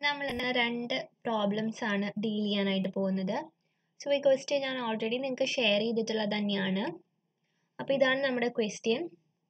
നമ്മൾ ഇന്ന് രണ്ട് പ്രോബ്ലംസ് ആണ് ഡീൽ ചെയ്യാനായിട്ട് പോകുന്നത് സോ ഈ ക്വസ്റ്റ്യൻ ഞാൻ ഓൾറെഡി നിങ്ങൾക്ക് ഷെയർ ചെയ്തിട്ടുള്ളത് തന്നെയാണ് അപ്പോൾ ഇതാണ് നമ്മുടെ ക്വസ്റ്റ്യൻ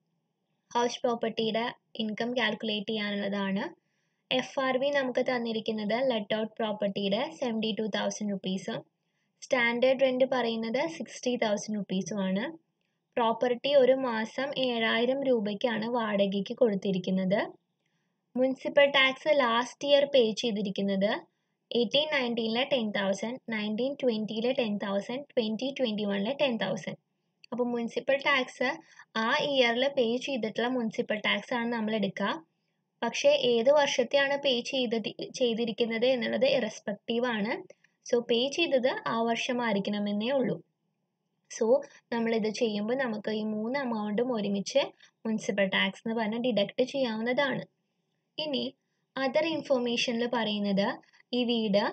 ഹൗസ് പ്രോപ്പർട്ടിയുടെ ഇൻകം കാൽക്കുലേറ്റ് ചെയ്യാനുള്ളതാണ് എഫ് ആർ ബി നമുക്ക് തന്നിരിക്കുന്നത് ലെറ്റ് ഔട്ട് പ്രോപ്പർട്ടിയുടെ സെവൻറ്റി ടു തൗസൻഡ് റുപ്പീസും സ്റ്റാൻഡേർഡ് റെൻറ്റ് പറയുന്നത് സിക്സ്റ്റി തൗസൻഡ് റുപ്പീസുമാണ് പ്രോപ്പർട്ടി ഒരു മാസം ഏഴായിരം രൂപയ്ക്കാണ് വാടകയ്ക്ക് കൊടുത്തിരിക്കുന്നത് municipal tax last year pay ചെയ്തിരിക്കുന്നത് എയ്റ്റീൻ നയൻറ്റീനിലെ ടെൻ തൗസൻഡ് നയൻറ്റീൻ ട്വൻറ്റിയിലെ ടെൻ തൗസൻഡ് ട്വൻറ്റി ട്വൻറ്റി വണ്ണിലെ ടെൻ തൗസൻഡ് അപ്പോൾ മുനിസിപ്പൽ ടാക്സ് ആ ഇയറിൽ പേ ചെയ്തിട്ടുള്ള മുനിസിപ്പൽ ടാക്സ് ആണ് നമ്മൾ എടുക്കുക പക്ഷേ ഏത് വർഷത്തെയാണ് പേ ചെയ്തത് ചെയ്തിരിക്കുന്നത് എന്നുള്ളത് ഇറസ്പെക്റ്റീവ് ആണ് സോ പേ ചെയ്തത് ആ വർഷമായിരിക്കണമെന്നേ ഉള്ളൂ സോ നമ്മളിത് ചെയ്യുമ്പോൾ നമുക്ക് ഈ മൂന്ന് എമൗണ്ടും ഒരുമിച്ച് മുനിസിപ്പൽ ടാക്സ് എന്ന് പറഞ്ഞ് ഡിഡക്റ്റ് ചെയ്യാവുന്നതാണ് ഇനി അതർ ഇൻഫോർമേഷനിൽ പറയുന്നത് ഈ വീട്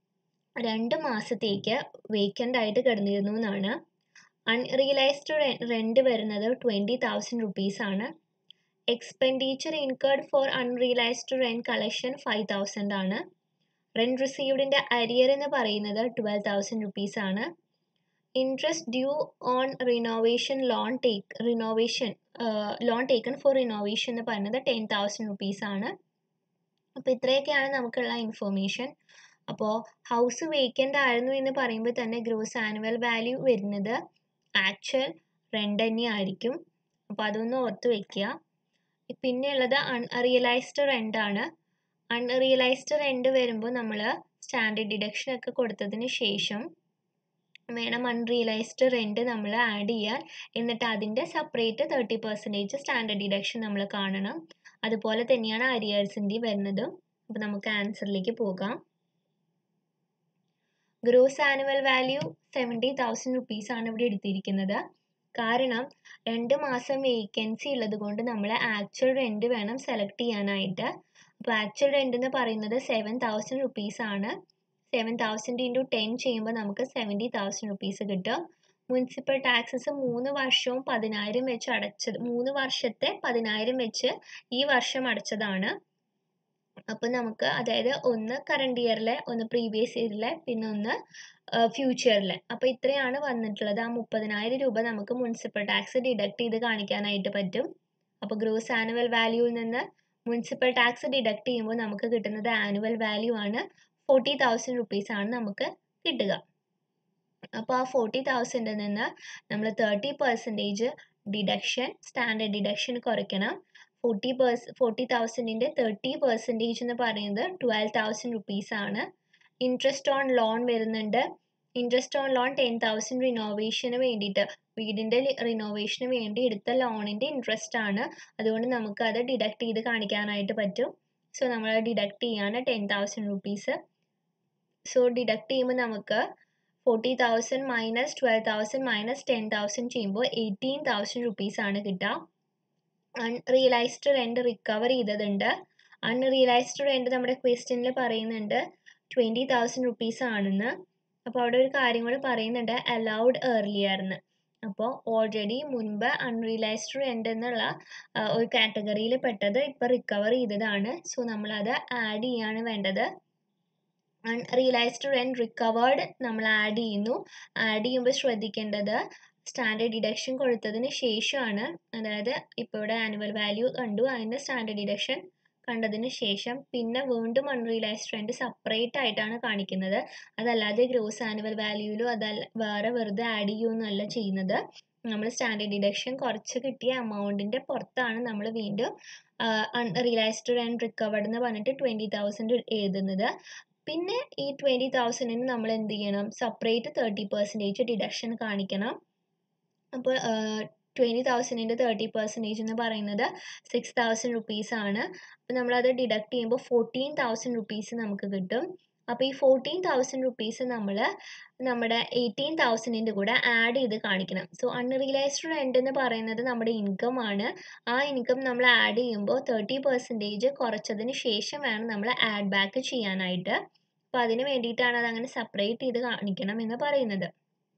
രണ്ട് മാസത്തേക്ക് വേക്കൻ്റ് ആയിട്ട് കിടന്നിരുന്നു എന്നാണ് അൺറിയലൈസ്ഡ് റെൻറ്റ് വരുന്നത് ട്വൻറ്റി തൗസൻഡ് റുപ്പീസാണ് expenditure incurred for unrealised rent collection five thousand ആണ് റെൻറ്റ് റിസീവ്ഡിൻ്റെ അരിയർ എന്ന് പറയുന്നത് ട്വൽവ് തൗസൻഡ് റുപ്പീസാണ് interest due on renovation loan take renovation loan taken for renovation എന്ന് പറയുന്നത് ടെൻ തൗസൻഡ് റുപ്പീസാണ് അപ്പോൾ ഇത്രയൊക്കെയാണ് നമുക്കുള്ള ഇൻഫോർമേഷൻ അപ്പോൾ ഹൗസ് വേക്കൻ്റ് ആയിരുന്നു എന്ന് പറയുമ്പോൾ തന്നെ ഗ്രോസ് ആനുവൽ വാല്യൂ വരുന്നത് ആക്ച്വൽ റെൻ്റ് തന്നെയായിരിക്കും അപ്പോൾ അതൊന്ന് ഓർത്ത് വെക്കുക പിന്നെ ഉള്ളത് അൺറിയലൈസ്ഡ് റെൻ്റ് ആണ് അൺറിയലൈസ്ഡ് റെൻ്റ് വരുമ്പോൾ നമ്മൾ സ്റ്റാൻഡേർഡ് ഡിഡക്ഷൻ ഒക്കെ കൊടുത്തതിന് ശേഷം വേണം അൺറിയലൈസ്ഡ് റെൻറ്റ് നമ്മൾ ആഡ് ചെയ്യാൻ എന്നിട്ട് അതിൻ്റെ separate thirty percentage standard deduction നമ്മൾ കാണണം അതുപോലെ തന്നെയാണ് അരിയേഴ്സിൻ്റെ വരുന്നത് അപ്പോൾ നമുക്ക് ആൻസറിലേക്ക് പോകാം gross annual value seventy thousand റുപ്പീസാണ് ഇവിടെ എടുത്തിരിക്കുന്നത് കാരണം രണ്ട് മാസം വേക്കൻസി ഉള്ളത് കൊണ്ട് നമ്മൾ ആക്ച്വൽ റെൻറ്റ് വേണം സെലക്ട് ചെയ്യാനായിട്ട് അപ്പോൾ ആക്ച്വൽ റെൻറ്റ് എന്ന് പറയുന്നത് സെവൻ തൗസൻഡ് റുപ്പീസാണ് സെവൻ തൗസൻഡ് ഇൻറ്റു ടെൻ ചെയ്യുമ്പോൾ നമുക്ക് സെവൻറ്റി തൗസൻഡ് റുപ്പീസ് കിട്ടും മുനിസിപ്പൽ ടാക്സസ് മൂന്ന് വർഷവും പതിനായിരം വെച്ച് അടച്ചത് മൂന്ന് വർഷത്തെ പതിനായിരം വെച്ച് ഈ വർഷം അടച്ചതാണ് അപ്പോൾ നമുക്ക് അതായത് ഒന്ന് കറണ്ട് ഇയറിലെ ഒന്ന് പ്രീവിയസ് ഇയറിലെ പിന്നെ ഒന്ന് ഫ്യൂച്ചറിലെ അപ്പോൾ ഇത്രയാണ് വന്നിട്ടുള്ളത് ആ മുപ്പതിനായിരം രൂപ നമുക്ക് മുനിസിപ്പൽ ടാക്സ് ഡിഡക്ട് ചെയ്ത് കാണിക്കാനായിട്ട് പറ്റും അപ്പോൾ ഗ്രോസ് ആനുവൽ വാല്യൂവിൽ നിന്ന് മുനിസിപ്പൽ ടാക്സ് ഡിഡക്ട് ചെയ്യുമ്പോൾ നമുക്ക് കിട്ടുന്നത് ആനുവൽ വാല്യൂ ആണ് ഫോർട്ടി തൗസൻഡ് റുപ്പീസ് ആണ് നമുക്ക് കിട്ടുക അപ്പോൾ ആ ഫോർട്ടി തൗസൻഡിൽ നിന്ന് നമ്മൾ thirty percentage deduction standard deduction കുറയ്ക്കണം ഫോർട്ടി പേഴ്സ് ഫോർട്ടി തൗസൻഡിൻ്റെ തേർട്ടി പെർസെൻറ്റേജ് എന്ന് പറയുന്നത് ട്വൽവ് തൗസൻഡ് റുപ്പീസ് ആണ് ഇൻട്രസ്റ്റ് ഓൺ ലോൺ വരുന്നുണ്ട് interest on loan ten thousand റിനോവേഷന് വേണ്ടിയിട്ട് വീടിൻ്റെ റിനോവേഷന് വേണ്ടി എടുത്ത ലോണിൻ്റെ ഇൻട്രസ്റ്റ് ആണ് അതുകൊണ്ട് നമുക്ക് അത് ഡിഡക്ട് ചെയ്ത് കാണിക്കാനായിട്ട് പറ്റും സോ നമ്മൾ ഡിഡക്ട് ചെയ്യാണ് ten thousand rupees so deduct ചെയ്യുമ്പോൾ നമുക്ക് forty thousand minus twelve thousand minus ten thousand ചെയ്യുമ്പോൾ എയ്റ്റീൻ തൗസൻഡ് റുപ്പീസ് ആണ് കിട്ടുക അൺറിയലൈസ്ഡ് റെൻറ്റ് റിക്കവർ ചെയ്തതുണ്ട് അൺറിയലൈസ്ഡ് റെൻറ്റ് നമ്മുടെ ക്വസ്റ്റ്യനിൽ പറയുന്നുണ്ട് ട്വൻറ്റി തൗസൻഡ് റുപ്പീസ് ആണെന്ന് അപ്പോൾ അവിടെ ഒരു കാര്യം കൂടെ പറയുന്നുണ്ട് അലൗഡ് ഏർലിയർ എന്ന് അപ്പോൾ ഓൾറെഡി മുൻപ് അൺറിയലൈസ്ഡ് റെൻ്റ് എന്നുള്ള ഒരു കാറ്റഗറിയിൽ പെട്ടത് ഇപ്പോൾ റിക്കവർ ചെയ്തതാണ് സോ നമ്മളത് ആഡ് ചെയ്യാണ് വേണ്ടത് അൺറിയലൈസ്ഡ് റെൻറ്റ് റിക്കവേർഡ് നമ്മൾ ആഡ് ചെയ്യുന്നു ആഡ് ചെയ്യുമ്പോൾ ശ്രദ്ധിക്കേണ്ടത് സ്റ്റാൻഡേർഡ് ഡിഡക്ഷൻ കൊടുത്തതിന് ശേഷമാണ് അതായത് ഇപ്പോൾ ഇവിടെ ആനുവൽ വാല്യൂ കണ്ടു അതിൻ്റെ സ്റ്റാൻഡേർഡ് ഡിഡക്ഷൻ കണ്ടതിന് ശേഷം പിന്നെ വീണ്ടും അൺറിയലൈസ്ഡ് റെൻറ്റ് സെപ്പറേറ്റ് ആയിട്ടാണ് കാണിക്കുന്നത് അതല്ലാതെ ഗ്രോസ് ആനുവൽ വാല്യൂയിലോ അതല്ല വേറെ വെറുതെ ആഡ് ചെയ്യുമെന്നല്ല ചെയ്യുന്നത് നമ്മൾ സ്റ്റാൻഡേർഡ് ഡിഡക്ഷൻ കുറച്ച് കിട്ടിയ എമൗണ്ടിൻ്റെ പുറത്താണ് നമ്മൾ വീണ്ടും അൺറിയലൈസ്ഡ് റെൻറ്റ് റിക്കവേർഡ് എന്ന് പറഞ്ഞിട്ട് ട്വൻറ്റി തൗസൻഡ് എഴുതുന്നത് പിന്നെ ഈ ട്വൻറ്റി തൗസൻഡിന് നമ്മൾ എന്ത് ചെയ്യണം സെപ്പറേറ്റ് തേർട്ടി പെർസെൻറ്റേജ് ഡിഡക്ഷൻ കാണിക്കണം അപ്പോൾ ട്വൻറ്റി തൗസൻഡിൻ്റെ തേർട്ടി പെർസെൻറ്റേജ് എന്ന് പറയുന്നത് സിക്സ് തൗസൻഡ് റുപ്പീസ് ആണ് അപ്പോൾ നമ്മളത് ഡിഡക്ട് ചെയ്യുമ്പോൾ ഫോർട്ടീൻ തൗസൻഡ് റുപ്പീസ് നമുക്ക് കിട്ടും അപ്പോൾ ഈ ഫോർട്ടീൻ തൗസൻഡ് റുപ്പീസ് നമ്മൾ നമ്മുടെ എയ്റ്റീൻ തൗസൻഡിൻ്റെ കൂടെ ആഡ് ചെയ്ത് കാണിക്കണം സോ അൺറിയലൈസ്ഡ് റെൻ്റ് എന്ന് പറയുന്നത് നമ്മുടെ ഇൻകം ആണ് ആ ഇൻകം നമ്മൾ ആഡ് ചെയ്യുമ്പോൾ തേർട്ടി പെർസെൻറ്റേജ് കുറച്ചതിന് ശേഷം വേണം നമ്മൾ ആഡ് ബാക്ക് ചെയ്യാനായിട്ട് അപ്പോൾ അതിന് വേണ്ടിയിട്ടാണ് അതങ്ങനെ സെപ്പറേറ്റ് ചെയ്ത് കാണിക്കണം എന്ന് പറയുന്നത്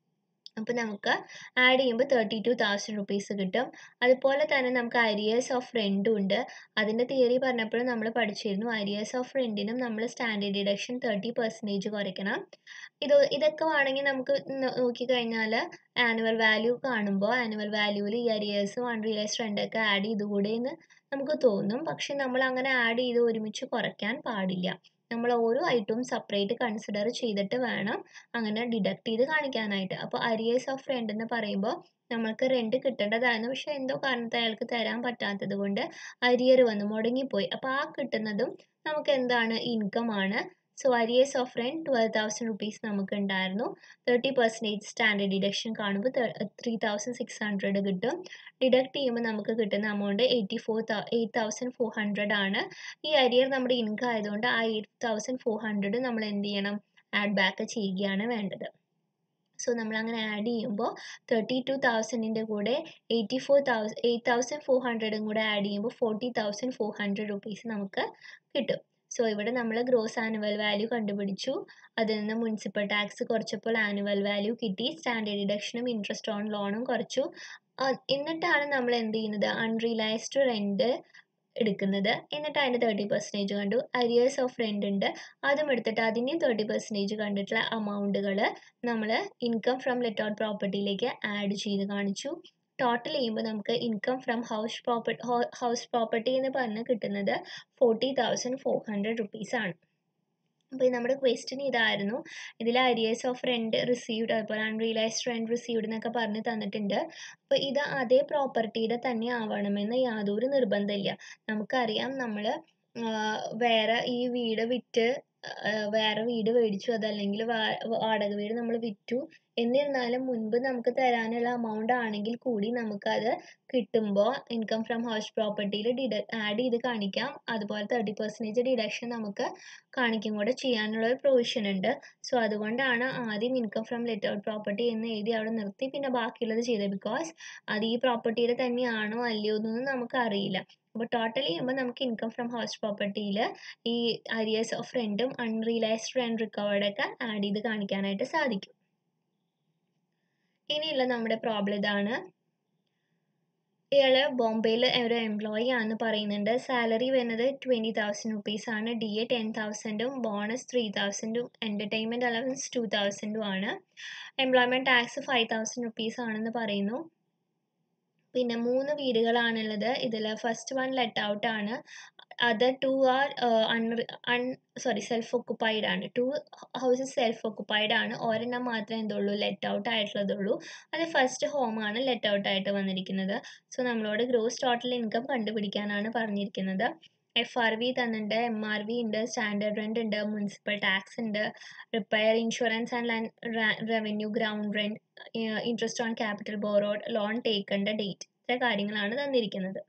അപ്പോൾ നമുക്ക് ആഡ് ചെയ്യുമ്പോൾ തേർട്ടി ടു തൗസൻഡ് റുപ്പീസ് കിട്ടും അതുപോലെ തന്നെ നമുക്ക് അരിയേഴ്സ് ഓഫ് റെൻറ്റും ഉണ്ട് അതിൻ്റെ തിയറി പറഞ്ഞപ്പോഴും നമ്മൾ പഠിച്ചിരുന്നു അരിയേഴ്സ് ഓഫ് റെൻറ്റിനും നമ്മൾ സ്റ്റാൻഡേർഡ് ഡിഡക്ഷൻ തേർട്ടി പെർസെൻറ്റേജ് കുറയ്ക്കണം ഇത് ഇതൊക്കെ വേണമെങ്കിൽ നമുക്ക് നോക്കിക്കഴിഞ്ഞാൽ ആനുവൽ വാല്യൂ കാണുമ്പോൾ ആനുവൽ വാല്യൂവിൽ ഈ അരിയേഴ്സും അൺറിയലൈസ്ഡ് റെൻ്റൊക്കെ ആഡ് ചെയ്തുകൂടെ എന്ന് നമുക്ക് തോന്നും പക്ഷെ നമ്മൾ അങ്ങനെ ആഡ് ചെയ്ത് ഒരുമിച്ച് കുറയ്ക്കാൻ പാടില്ല നമ്മൾ ഓരോ ഐറ്റവും സെപ്പറേറ്റ് കൺസിഡർ ചെയ്തിട്ട് വേണം അങ്ങനെ ഡിഡക്ട് ചെയ്ത് കാണിക്കാനായിട്ട് അപ്പോൾ അരിയേഴ്സ് ഓഫ് റെൻ്റ് എന്ന് പറയുമ്പോൾ നമ്മൾക്ക് റെൻറ്റ് കിട്ടേണ്ടതായിരുന്നു പക്ഷേ എന്തോ കാരണത്താൽ അയാൾക്ക് തരാൻ പറ്റാത്തത് കൊണ്ട് അരിയർ വന്ന് മുടങ്ങിപ്പോയി അപ്പോൾ ആ കിട്ടുന്നതും നമുക്ക് എന്താണ് ഇൻകം ആണ് so arrears of rent twelve thousand rupees നമുക്ക് ഉണ്ടായിരുന്നു തേർട്ടി പെർസെൻറ്റേജ് സ്റ്റാൻഡേർഡ് ഡിഡക്ഷൻ കാണുമ്പോൾ ത്രീ തൗസൻഡ് സിക്സ് ഹൺഡ്രഡ് കിട്ടും ഡിഡക്ട് ചെയ്യുമ്പോൾ നമുക്ക് കിട്ടുന്ന amount eighty four eight thousand four hundred ആണ് ഈ അരിയർ നമ്മുടെ ഇൻകം ആയതുകൊണ്ട് ആ എയ്റ്റ് തൗസൻഡ് ഫോർ ഹൺഡ്രഡ് നമ്മൾ എന്ത് ചെയ്യണം ആഡ് ബാക്ക് ചെയ്യുകയാണ് വേണ്ടത് സോ നമ്മൾ അങ്ങനെ ആഡ് ചെയ്യുമ്പോൾ തേർട്ടി ടു തൗസൻഡിൻ്റെ കൂടെ eighty four thousand eight thousand four ഹൺഡ്രഡും കൂടെ ആഡ് ചെയ്യുമ്പോൾ forty thousand four hundred rupees നമുക്ക് കിട്ടും സോ ഇവിടെ നമ്മൾ ഗ്രോസ് ആനുവൽ വാല്യൂ കണ്ടുപിടിച്ചു അതിൽ നിന്ന് മുനിസിപ്പൽ ടാക്സ് കുറച്ചപ്പോൾ ആനുവൽ വാല്യൂ കിട്ടി സ്റ്റാൻഡേർഡ് ഡിഡക്ഷനും ഇൻട്രസ്റ്റ് ഓൺ ലോണും കുറച്ചു എന്നിട്ടാണ് നമ്മൾ എന്ത് ചെയ്യുന്നത് അൺറിയലൈസ്ഡ് റെൻറ്റ് എടുക്കുന്നത് എന്നിട്ട് അതിൻ്റെ തേർട്ടി പെർസെൻറ്റേജ് കണ്ടു അരിയേഴ്സ് ഓഫ് റെൻ്റ് ഉണ്ട് അതും എടുത്തിട്ട് അതിൻ്റെയും തേർട്ടി പെർസെൻറ്റേജ് കണ്ടിട്ടുള്ള അമൗണ്ടുകൾ നമ്മൾ ഇൻകം ഫ്രം ലെറ്റ് ഔട്ട് പ്രോപ്പർട്ടിയിലേക്ക് ആഡ് ചെയ്ത് കാണിച്ചു ടോട്ടൽ ചെയ്യുമ്പോൾ നമുക്ക് income from house property house property എന്ന് പറഞ്ഞ് കിട്ടുന്നത് ഫോർട്ടി തൗസൻഡ് ഫോർ ഹൺഡ്രഡ് റുപ്പീസാണ് അപ്പോൾ നമ്മുടെ ക്വസ്റ്റ്യൻ ഇതായിരുന്നു ഇതിൽ അരിയേഴ്സ് ഓഫ് റെൻറ്റ് റിസീവ്ഡ് അതുപോലെ അൺറിയലൈസ്ഡ് റെൻറ്റ് റിസീവ്ഡ് എന്നൊക്കെ പറഞ്ഞ് തന്നിട്ടുണ്ട് അപ്പോൾ ഇത് അതേ പ്രോപ്പർട്ടിയുടെ തന്നെ ആവണമെന്ന് യാതൊരു നിർബന്ധമില്ല നമുക്കറിയാം നമ്മൾ വേറെ ഈ വീട് വിറ്റ് വേറെ വീട് മേടിച്ചു അതല്ലെങ്കിൽ വാടക വീട് നമ്മൾ വിറ്റു എന്നിരുന്നാലും മുൻപ് നമുക്ക് തരാനുള്ള എമൗണ്ട് ആണെങ്കിൽ കൂടി നമുക്കത് കിട്ടുമ്പോൾ ഇൻകം ഫ്രം ഹൗസ് പ്രോപ്പർട്ടിയിൽ ഡിഡ ആഡ് ചെയ്ത് കാണിക്കാം അതുപോലെ തേർട്ടി പെർസെൻറ്റേജ് ഡിഡക്ഷൻ നമുക്ക് കാണിക്കും കൂടെ ചെയ്യാനുള്ള ഒരു പ്രൊവിഷൻ ഉണ്ട് സോ അതുകൊണ്ടാണ് ആദ്യം income from let out property എന്ന് എഴുതി അവിടെ നിർത്തി പിന്നെ ബാക്കിയുള്ളത് ചെയ്തത് ബിക്കോസ് അത് ഈ പ്രോപ്പർട്ടിയുടെ തന്നെയാണോ അല്ലയോ എന്നൊന്നും നമുക്കറിയില്ല അപ്പോൾ ടോട്ടൽ ചെയ്യുമ്പോൾ നമുക്ക് ഇൻകം ഫ്രം ഹൗസ് പ്രോപ്പർട്ടിയിൽ ഈ അരിയേഴ്സ് ഓഫ് റെൻറ്റും അൺറിയലൈസ്ഡ് റെൻറ്റ് റിക്കവേർഡൊക്കെ ആഡ് ചെയ്ത് കാണിക്കാനായിട്ട് സാധിക്കും ഇനിയുള്ള നമ്മുടെ പ്രോബ്ലം ഇതാണ് ഇയാൾ ബോംബെയിൽ ഒരു എംപ്ലോയി ആണെന്ന് പറയുന്നുണ്ട് സാലറി വരുന്നത് ട്വൻറ്റി തൗസൻഡ് റുപ്പീസ് ആണ് ഡി എ ടെൻ തൗസൻഡും ബോണസ് ത്രീ തൗസൻഡും എൻ്റർടൈൻമെൻറ്റ് അലവൻസ് ടു തൗസൻഡും ആണ് employment tax five thousand rupees ആണെന്ന് പറയുന്നു പിന്നെ മൂന്ന് വീടുകളാണുള്ളത് ഇതിൽ ഫസ്റ്റ് വൺ ലെറ്റ് ഔട്ട് ആണ് other two are un un sorry self occupied ആണ് ടു ഹൗസസ് സെൽഫ് ഒക്കുപ്പൈഡ് ആണ് ഒരെണ്ണം മാത്രമേ എന്തുള്ളൂ ലെറ്റ് ഔട്ട് ആയിട്ടുള്ളതുള്ളൂ അത് ഫസ്റ്റ് ഹോമാണ് ലെറ്റ് ഔട്ട് ആയിട്ട് വന്നിരിക്കുന്നത് സോ നമ്മളോട് ഗ്രോസ് ടോട്ടൽ ഇൻകം കണ്ടുപിടിക്കാനാണ് പറഞ്ഞിരിക്കുന്നത് എഫ് ആർ വി തന്നിട്ടുണ്ട് എം ആർ വി ഉണ്ട് സ്റ്റാൻഡേർഡ് റെൻ്റ് ഉണ്ട് മുനിസിപ്പൽ ടാക്സ് ഉണ്ട് repair insurance and land revenue ground rent interest on capital borrowed loan taken date ഇത്ര കാര്യങ്ങളാണ് തന്നിരിക്കുന്നത്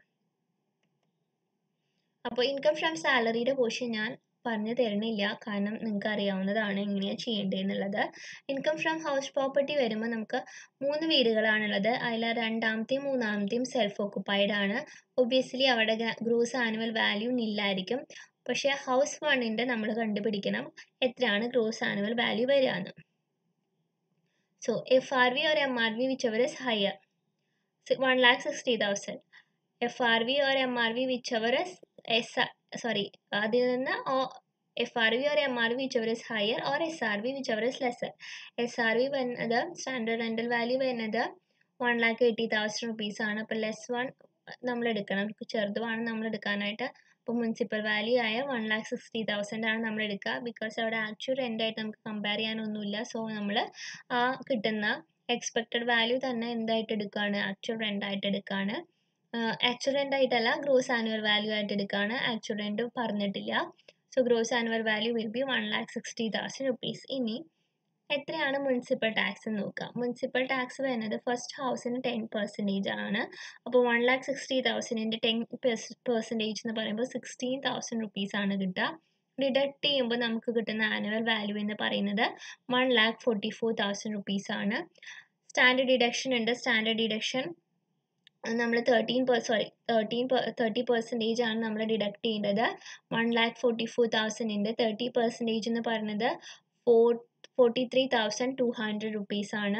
അപ്പോൾ ഇൻകം ഫ്രം സാലറിയുടെ പോർഷൻ ഞാൻ പറഞ്ഞു തരണില്ല കാരണം നിങ്ങൾക്ക് അറിയാവുന്നതാണ് എങ്ങനെയാണ് ചെയ്യേണ്ടതെന്നുള്ളത് ഇൻകം ഫ്രം ഹൗസ് പ്രോപ്പർട്ടി വരുമ്പോൾ നമുക്ക് മൂന്ന് വീടുകളാണുള്ളത് അതിൽ രണ്ടാമത്തെയും മൂന്നാമത്തെയും സെൽഫ് ഓക്കുപ്പൈഡ് ആണ് ഒബ്വിയസ്ലി അവിടെ ഗ്രോസ് ആനുവൽ വാല്യൂ നില്ലായിരിക്കും പക്ഷേ ഹൗസ് വണ്ണിൻ്റെ നമ്മൾ കണ്ടുപിടിക്കണം എത്രയാണ് ഗ്രോസ് ആനുവൽ വാല്യൂ വരിക എന്ന് so F R V or M R V whichever is higher one lakh sixty thousand F R V or M R V whichever is S sorry അതിൽ നിന്ന് F R V or M R V whichever is higher or S R V whichever is lesser S R V വരുന്നത് standard rental value വരുന്നത് one lakh eighty thousand rupees ആണ് അപ്പോൾ less one നമ്മൾ എടുക്കണം ചെറുതുമാണ് നമ്മൾ എടുക്കാനായിട്ട് അപ്പോൾ municipal value ആയ വൺ ലാക്ക് സിക്സ്റ്റി തൗസൻഡ് ആണ് നമ്മൾ എടുക്കുക ബിക്കോസ് അവിടെ ആക്ച്വൽ റെൻ്റായിട്ട് നമുക്ക് കമ്പയർ ചെയ്യാനൊന്നുമില്ല സോ നമ്മൾ ആ കിട്ടുന്ന എക്സ്പെക്റ്റഡ് വാല്യൂ തന്നെ എന്തായിട്ട് എടുക്കുകയാണ് ആക്ച്വൽ റെൻ്റായിട്ട് എടുക്കുകയാണ് ആക്ച്വൽ റെൻ്റ് ആയിട്ടല്ല ഗ്രോസ് ആനുവൽ വാല്യൂ ആയിട്ട് എടുക്കുകയാണ് ആക്ച്വൽ റെൻ്റ് പറഞ്ഞിട്ടില്ല so gross annual value will be one lakh sixty thousand rupees ഇനി എത്രയാണ് മുനിസിപ്പൽ ടാക്സ് എന്ന് നോക്കാം മുനിസിപ്പൽ ടാക്സ് വരുന്നത് ഫസ്റ്റ് ഹൗസിന് ടെൻ പെർസെൻറ്റേജ് ആണ് അപ്പോൾ വൺ ലാക്ക് സിക്സ്റ്റി തൗസൻഡിൻ്റെ ടെൻ പെർസെൻറ്റേജ് എന്ന് പറയുമ്പോൾ സിക്സ്റ്റീൻ തൗസൻഡ് റുപ്പീസ് ആണ് കിട്ടുക ഡിഡക്ട് ചെയ്യുമ്പോൾ നമുക്ക് കിട്ടുന്ന ആനുവൽ വാല്യൂ എന്ന് പറയുന്നത് one lakh forty four thousand rupees ആണ് സ്റ്റാൻഡേർഡ് ഡിഡക്ഷൻ ഉണ്ട് സ്റ്റാൻഡേർഡ് ഡിഡക്ഷൻ നമ്മൾ thirteen per sorry thirteen thirty percentage ആണ് നമ്മൾ ഡിഡക്ട് ചെയ്യേണ്ടത് വൺ ലാക്ക് ഫോർട്ടി ഫോർ തൗസൻഡിൻ്റെ തേർട്ടി പെർസെൻറ്റേജ് എന്ന് പറയുന്നത് four forty three thousand two hundred rupees ആണ്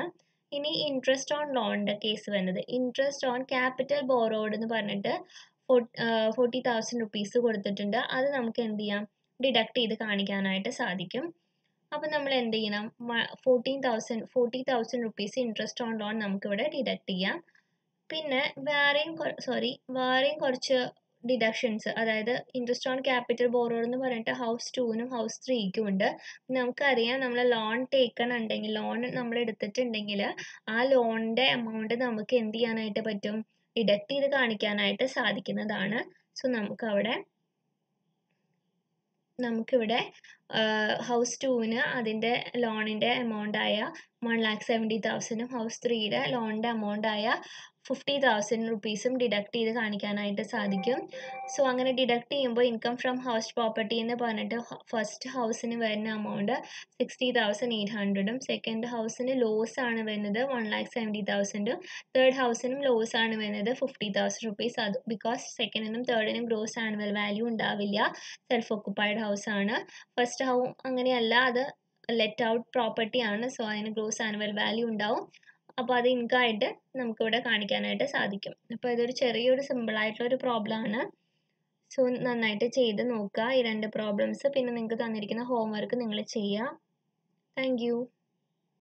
ഇനി ഇൻട്രസ്റ്റ് ഓൺ ലോണിൻ്റെ കേസ് വരുന്നത് ഇൻട്രസ്റ്റ് ഓൺ ക്യാപിറ്റൽ ബോറോഡ് എന്ന് പറഞ്ഞിട്ട് ഫോർട്ടി തൗസൻഡ് റുപ്പീസ് കൊടുത്തിട്ടുണ്ട് അത് നമുക്ക് എന്ത് ചെയ്യാം ഡിഡക്ട് ചെയ്ത് കാണിക്കാനായിട്ട് സാധിക്കും അപ്പം നമ്മൾ എന്ത് ചെയ്യണം fourteen thousand forty thousand rupees interest on loan നമുക്കിവിടെ ഡിഡക്ട് ചെയ്യാം പിന്നെ വേറെയും സോറി വേറെയും കുറച്ച് ഡിഡക്ഷൻസ് അതായത് ഇൻട്രസ്റ്റ് ഓൺ ക്യാപിറ്റൽ ബോറോഡ് എന്ന് പറഞ്ഞിട്ട് ഹൗസ് ടൂവിനും ഹൗസ് ത്രീക്കും ഉണ്ട് നമുക്കറിയാം നമ്മൾ ലോൺ ടേക്കൺ ഉണ്ടെങ്കിൽ ലോൺ നമ്മൾ എടുത്തിട്ടുണ്ടെങ്കിൽ ആ ലോണിൻ്റെ എമൗണ്ട് നമുക്ക് എന്ത് ചെയ്യാനായിട്ട് പറ്റും ഡിഡക്ട് ചെയ്ത് കാണിക്കാനായിട്ട് സാധിക്കുന്നതാണ് സോ നമുക്കവിടെ നമുക്കിവിടെ ഹൗസ് ടൂവിന് അതിൻ്റെ ലോണിൻ്റെ എമൗണ്ടായ വൺ ലാക്ക് സെവൻറ്റി തൗസൻഡും ഹൗസ് ത്രീയുടെ ലോണിൻ്റെ എമൗണ്ടായ ഫിഫ്റ്റി തൗസൻഡ് റുപ്പീസും ഡിഡക്ട് ചെയ്ത് കാണിക്കാനായിട്ട് സാധിക്കും സോ അങ്ങനെ ഡിഡക്ട് ചെയ്യുമ്പോൾ ഇൻകം ഫ്രം ഹൗസ് പ്രോപ്പർട്ടി എന്ന് പറഞ്ഞിട്ട് ഫസ്റ്റ് ഹൗസിന് വരുന്ന എമൗണ്ട് സിക്സ്റ്റി തൗസൻഡ് എയ്റ്റ് ഹൺഡ്രഡും സെക്കൻഡ് ഹൗസിന് ലോസ് ആണ് വരുന്നത് വൺ ലാക്ക് സെവൻറ്റി തൗസൻഡും തേർഡ് ഹൗസിനും ലോസ് ആണ് വരുന്നത് ഫിഫ്റ്റി തൗസൻഡ് റുപ്പീസ് അത് ബിക്കോസ് സെക്കൻഡിനും തേർഡിനും ഗ്രോസ് ആനുവൽ വാല്യൂ ഉണ്ടാവില്ല സെൽഫ് ഓക്കുപ്പൈഡ് ഹൗസ് ആണ് ഫസ്റ്റ് ഹൗ അങ്ങനെയല്ല അത് ലെറ്റ് ഔട്ട് പ്രോപ്പർട്ടി ആണ് സോ അതിന് ഗ്രോസ് ആനുവൽ വാല്യൂ ഉണ്ടാവും അപ്പോൾ അത് ഇൻകമായിട്ട് നമുക്കിവിടെ കാണിക്കാനായിട്ട് സാധിക്കും അപ്പോൾ ഇതൊരു ചെറിയൊരു സിമ്പിളായിട്ടുള്ള ഒരു പ്രോബ്ലം ആണ് സോ നന്നായിട്ട് ചെയ്ത് നോക്കുക ഈ രണ്ട് പ്രോബ്ലംസ് പിന്നെ നിങ്ങൾക്ക് തന്നിരിക്കുന്ന ഹോംവർക്ക് നിങ്ങൾ ചെയ്യുക താങ്ക്